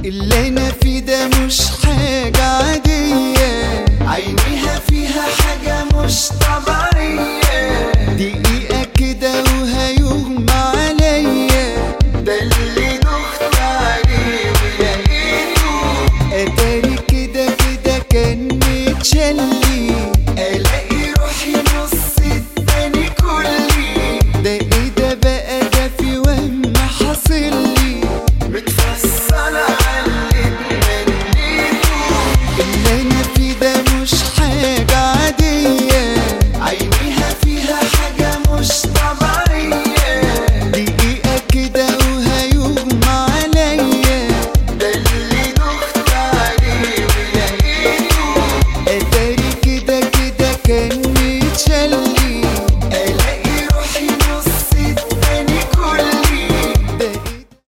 اللي انا فيه ده مش حاجة عادية عينيها فيها حاجة مش طبيعية دقيقة كده وهيغمى عليا ده اللي دخت عليه ولقيته اتاري كده كده كان متشل